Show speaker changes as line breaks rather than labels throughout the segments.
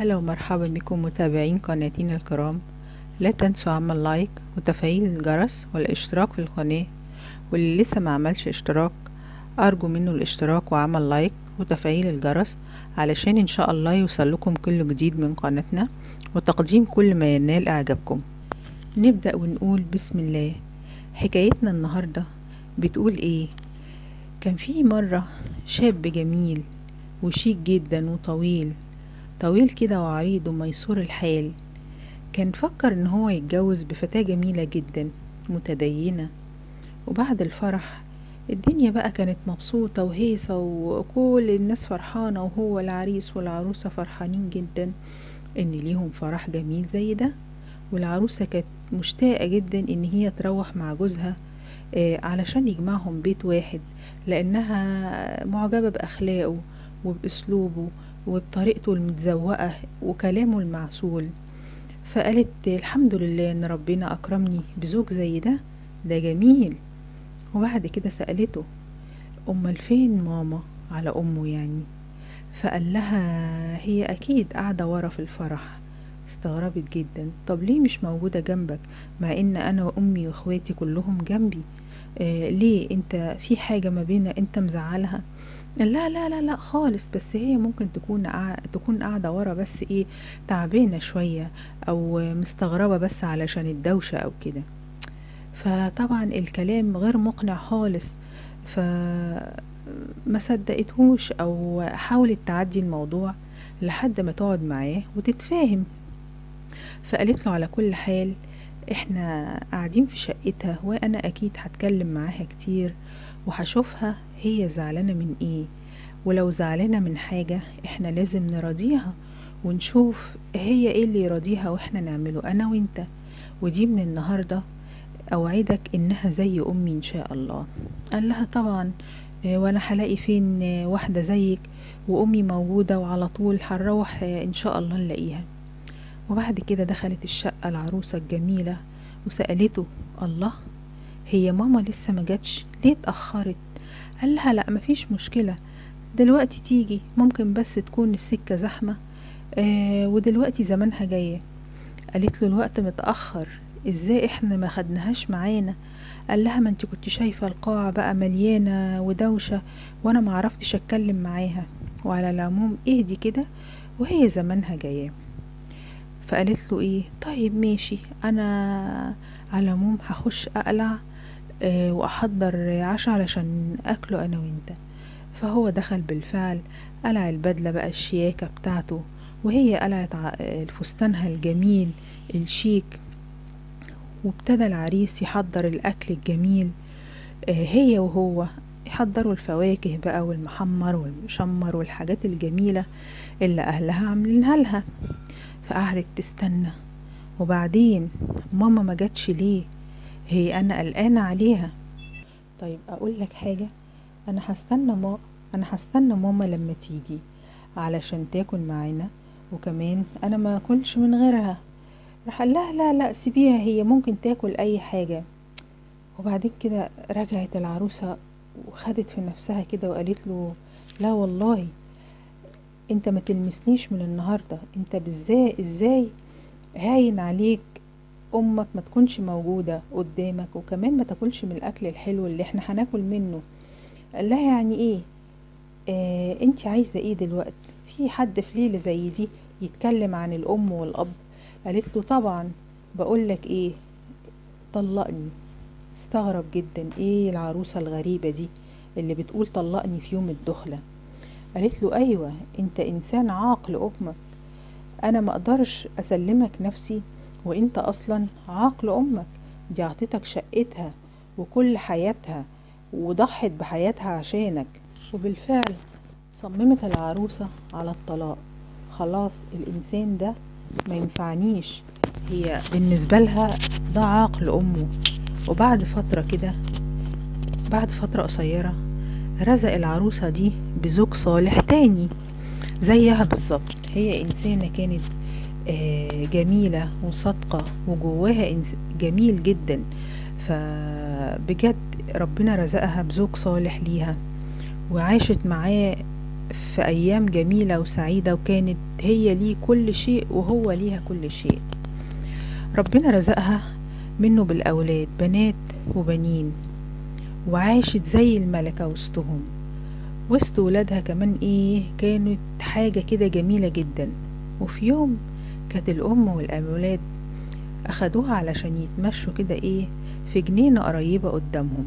هلا ومرحبا بكم متابعين قناتنا الكرام لا تنسوا عمل لايك وتفعيل الجرس والاشتراك في القناة واللي لسه ما عملش اشتراك ارجو منه الاشتراك وعمل لايك وتفعيل الجرس علشان ان شاء الله يوصلكم كل جديد من قناتنا وتقديم كل ما ينال اعجابكم نبدأ ونقول بسم الله حكايتنا النهاردة بتقول ايه كان في مرة شاب جميل وشيك جدا وطويل طويل كده وعريض وميسور الحال كان فكر ان هو يتجوز بفتاة جميلة جدا متدينة وبعد الفرح الدنيا بقى كانت مبسوطة وهيصة وكل الناس فرحانة وهو العريس والعروسة فرحانين جدا ان ليهم فرح جميل زي ده والعروسة كانت مشتاقة جدا ان هي تروح مع جوزها آه، علشان يجمعهم بيت واحد لانها معجبة باخلاقه وباسلوبه وبطريقته المتزوقة وكلامه المعسول فقالت الحمد لله ان ربنا اكرمني بزوج زي ده ده جميل وبعد كده سألته امال فين ماما على امه يعني فقال لها هي اكيد قاعدة ورا في الفرح استغربت جدا طب ليه مش موجودة جنبك مع ان انا وامي واخواتي كلهم جنبي آه ليه انت في حاجة ما بينا انت مزعلها لا لا لا لا خالص بس هي ممكن تكون قاع... تكون قاعدة ورا بس ايه تعبانة شوية او مستغربة بس علشان الدوشة او كده فطبعا الكلام غير مقنع خالص ف ما صدقتهوش او حاولت تعدي الموضوع لحد ما تقعد معاه وتتفاهم فقالت له على كل حال احنا قاعدين في شقتها وانا اكيد هتكلم معاها كتير وهشوفها هي زعلانة من ايه ولو زعلانة من حاجة احنا لازم نراضيها ونشوف هي ايه اللي يراضيها واحنا نعمله انا وانت ودي من النهاردة اوعدك انها زي امي ان شاء الله قال لها طبعا آه، وانا هلاقي فين آه، واحدة زيك وامي موجودة وعلى طول هنروح آه، ان شاء الله نلاقيها وبعد كده دخلت الشقة العروسة الجميلة وسألته الله هي ماما لسه ما جاتش ليه اتأخرت قال لها لا مفيش مشكلة دلوقتي تيجي ممكن بس تكون السكة زحمة آه ودلوقتي زمانها جاية قالت له الوقت متأخر ازاي احنا ما خدناهاش معانا قال لها ما انت كنت شايفة القاعة بقى مليانة ودوشة وانا ما عرفتش اتكلم معاها وعلى العموم اهدي كده وهي زمانها جايه فقالت له ايه طيب ماشي انا على العموم هخش اقلع آه واحضر عشاء علشان اكله انا وانت فهو دخل بالفعل قلع البدله بقى الشياكه بتاعته وهي قلعت ع- آه، فستانها الجميل الشيك وابتدى العريس يحضر الاكل الجميل آه هي وهو يحضروا الفواكه بقى والمحمر والمشمر والحاجات الجميله اللي اهلها عاملينها لها فقعدت تستنى وبعدين ماما ما جاتش ليه هي انا قلقانه عليها طيب اقول لك حاجه انا هستنى ما انا هستنى ماما لما تيجي علشان تاكل معانا وكمان انا ما اكلش من غيرها راح قال لها لا لا سيبيها هي ممكن تاكل اي حاجه وبعدين كده رجعت العروسه وخدت في نفسها كده وقالت له لا والله انت ما تلمسنيش من النهارده انت بالذات ازاي هاين عليك امك ما تكونش موجوده قدامك وكمان ما تاكلش من الاكل الحلو اللي احنا هناكل منه قال لها يعني ايه آه انت عايزه ايه دلوقتي في حد في ليله زي دي يتكلم عن الام والاب قالت له طبعا بقول لك ايه طلقني استغرب جدا ايه العروسه الغريبه دي اللي بتقول طلقني في يوم الدخله قالت له ايوه انت انسان عاقل امك انا ما اقدرش اسلمك نفسي وانت اصلا عاقل امك دي عطيتك شقتها وكل حياتها وضحت بحياتها عشانك وبالفعل صممت العروسة على الطلاق خلاص الانسان ده ما ينفعنيش هي بالنسبة لها ده عقل امه وبعد فترة كده بعد فترة قصيرة رزق العروسة دي بزوج صالح تاني زيها بالظبط هي إنسانة كانت آه، جميلة وصادقة وجواها إنس- جميل جدا فبجد ربنا رزقها بزوج صالح ليها وعاشت معاه في أيام جميلة وسعيدة وكانت هي ليه كل شيء وهو ليها كل شيء ربنا رزقها منه بالأولاد بنات وبنين وعاشت زي الملكة وسطهم وسط ولادها كمان ايه كانت حاجة كده جميلة جدا وفي يوم كانت الأم والأولاد أخدوها علشان يتمشوا كده ايه في جنينة قريبة قدامهم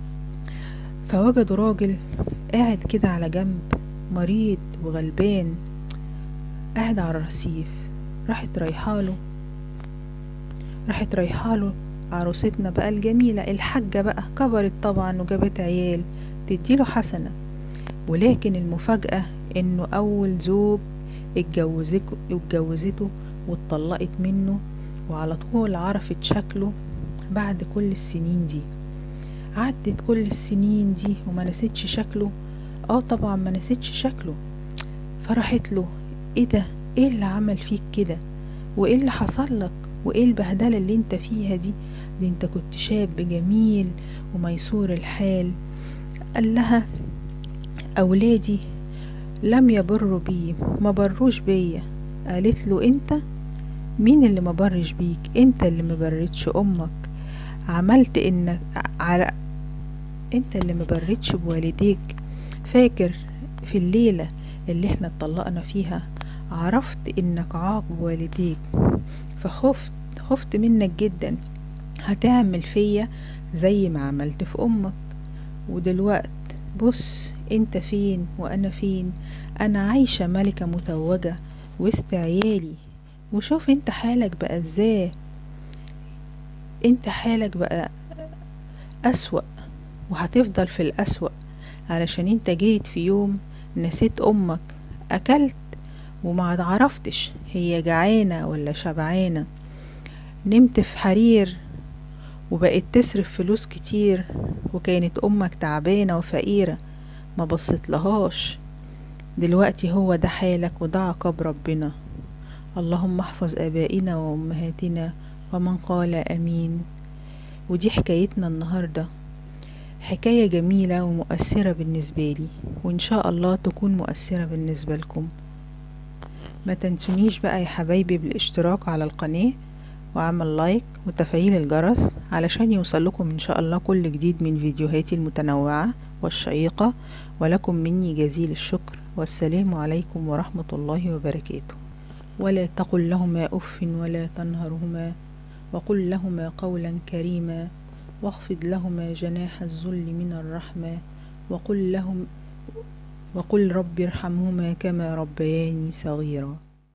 فوجدوا راجل قاعد كده على جنب مريض وغلبان قاعد على الرصيف راحت رايحاله راحت رايحاله عروستنا بقى الجميلة الحاجة بقى كبرت طبعا وجابت عيال تديله حسنة ولكن المفاجأة انه اول زوج اتجوزته اتجوزته واتطلقت منه وعلى طول عرفت شكله بعد كل السنين دي عدت كل السنين دي وما نسيتش شكله اه طبعا ما نسيتش شكله فرحت له ايه ده ايه اللي عمل فيك كده وايه اللي حصل لك وايه البهدلة اللي انت فيها دي دي انت كنت شاب جميل وميسور الحال قال لها اولادي لم يبروا بي ما بروش بيا قالت له انت مين اللي ما برش بيك انت اللي ما برتش امك عملت انك على انت اللي ما برتش بوالديك فاكر في الليلة اللي احنا اتطلقنا فيها عرفت انك عاق بوالديك فخفت خفت منك جدا هتعمل فيا زي ما عملت في امك ودلوقت بص انت فين وانا فين انا عايشة ملكة متوجة وسط عيالي وشوف انت حالك بقى ازاي انت حالك بقى اسوأ وهتفضل في الأسوأ علشان انت جيت في يوم نسيت امك اكلت وما عرفتش هي جعانة ولا شبعانة نمت في حرير وبقت تصرف فلوس كتير وكانت امك تعبانة وفقيرة ما بصيت لهاش دلوقتي هو ده حالك وده عقاب ربنا اللهم احفظ ابائنا وامهاتنا ومن قال امين ودي حكايتنا النهارده حكاية جميلة ومؤثرة بالنسبة لي وإن شاء الله تكون مؤثرة بالنسبة لكم ما تنسونيش بقى يا حبايبي بالاشتراك على القناة وعمل لايك وتفعيل الجرس علشان يوصل لكم إن شاء الله كل جديد من فيديوهاتي المتنوعة والشيقة ولكم مني جزيل الشكر والسلام عليكم ورحمة الله وبركاته ولا تقل لهما أف ولا تنهرهما وقل لهما قولا كريما واخفض لهما جناح الذل من الرحمة وقل لهم وقل رب ارحمهما كما ربياني صغيرا